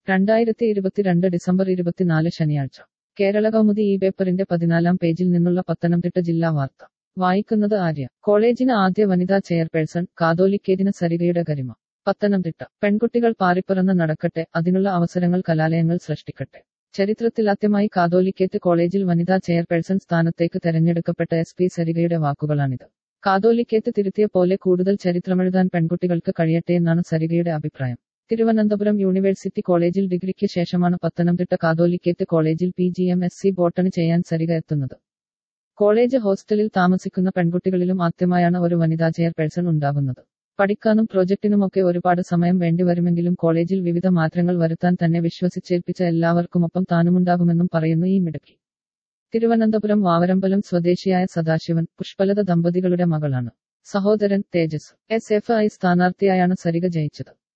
രണ്ടായിരത്തി ഇരുപത്തിരണ്ട് ഡിസംബർ ഇരുപത്തിനാല് ശനിയാഴ്ച കേരള കൗമുദി ഈ പേപ്പറിന്റെ പതിനാലാം പേജിൽ നിന്നുള്ള പത്തനംതിട്ട ജില്ലാ വാർത്ത വായിക്കുന്നത് ആര്യ കോളേജിന് ആദ്യ വനിതാ ചെയർപേഴ്സൺ കാതോലിക്കേതിന് സരികയുടെ ഗരിമ പത്തനംതിട്ട പെൺകുട്ടികൾ പാറിപ്പറന്ന് നടക്കട്ടെ അതിനുള്ള അവസരങ്ങൾ കലാലയങ്ങൾ സൃഷ്ടിക്കട്ടെ ചരിത്രത്തിലാദ്യമായി കാതോലിക്കേത്ത് കോളേജിൽ വനിതാ ചെയർപേഴ്സൺ സ്ഥാനത്തേക്ക് തെരഞ്ഞെടുക്കപ്പെട്ട എസ് പി സരികയുടെ വാക്കുകളാണിത് കാതോലിക്കേത്ത് തിരുത്തിയ പോലെ കൂടുതൽ ചരിത്രമെഴുതാൻ പെൺകുട്ടികൾക്ക് കഴിയട്ടെ എന്നാണ് സരികയുടെ അഭിപ്രായം തിരുവനന്തപുരം യൂണിവേഴ്സിറ്റി കോളേജിൽ ഡിഗ്രിക്ക് ശേഷമാണ് പത്തനംതിട്ട കാതോലിക്കേത്ത് കോളേജിൽ P G M S C botany ചെയ്യാൻ സരിക എത്തുന്നത് കോളേജ് ഹോസ്റ്റലിൽ താമസിക്കുന്ന പെൺകുട്ടികളിലും ആദ്യമായാണ് ഒരു വനിതാ ചെയർപേഴ്സൺ ഉണ്ടാകുന്നത് പഠിക്കാനും പ്രോജക്റ്റിനുമൊക്കെ ഒരുപാട് സമയം വേണ്ടിവരുമെങ്കിലും കോളേജിൽ വിവിധ മാറ്റങ്ങൾ വരുത്താൻ തന്നെ വിശ്വസിച്ചേൽപ്പിച്ച എല്ലാവർക്കുമൊപ്പം താനുമുണ്ടാകുമെന്നും പറയുന്നു ഈ മിടുക്കി തിരുവനന്തപുരം വാവരമ്പലം സ്വദേശിയായ സദാശിവൻ പുഷ്പലത ദമ്പതികളുടെ മകളാണ് സഹോദരൻ തേജസ് എസ് എഫ് ഐ സ്ഥാനാർത്ഥിയായാണ് സരിക ജയിച്ചത്